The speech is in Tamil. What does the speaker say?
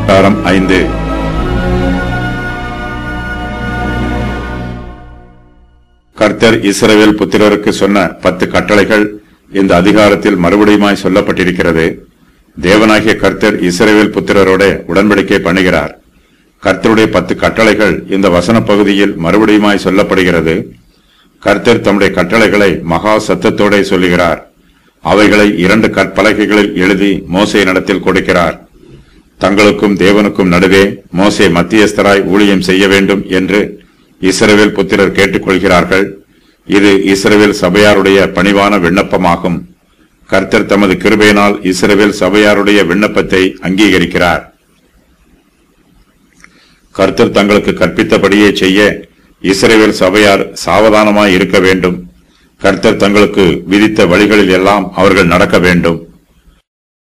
அதிகாரம் ஐந்து கர்த்தர் இஸ்ரவேல் புத்திரருக்கு சொன்ன பத்து கட்டளைகள் இந்த அதிகாரத்தில் மறுபடியுமாய் சொல்லப்பட்டிருக்கிறது தேவனாகிய கர்த்தர் இஸ்ரவேல் புத்திரரோட உடன்படிக்கை பண்ணுகிறார் கர்த்தருடைய பத்து கட்டளைகள் இந்த வசன பகுதியில் மறுபடியுமாய் சொல்லப்படுகிறது கர்த்தர் தம்முடைய கட்டளைகளை மகா சத்தத்தோட சொல்லுகிறார் அவைகளை இரண்டு கற்பலகைகளில் எழுதி மோசே நடத்தில் கொடுக்கிறார் தங்களுக்கும் தேவனுக்கும் நடுவே மோசே மத்தியஸ்தராய் ஊழியம் செய்ய வேண்டும் என்று இஸ்ரவேல் புத்திரர் கேட்டுக்கொள்கிறார்கள் இது இஸ்ரவேல் சபையாருடைய பணிவான விண்ணப்பமாகும் கர்த்தர் தமது கிருபையினால் இஸ்ரவேல் சபையாருடைய விண்ணப்பத்தை அங்கீகரிக்கிறார் கர்த்தர் தங்களுக்கு கற்பித்தபடியே செய்ய இஸ்ரவேல் சபையார் சாவதானமாய் இருக்க வேண்டும் கர்த்தர் தங்களுக்கு விதித்த வழிகளில் எல்லாம் அவர்கள் நடக்க வேண்டும்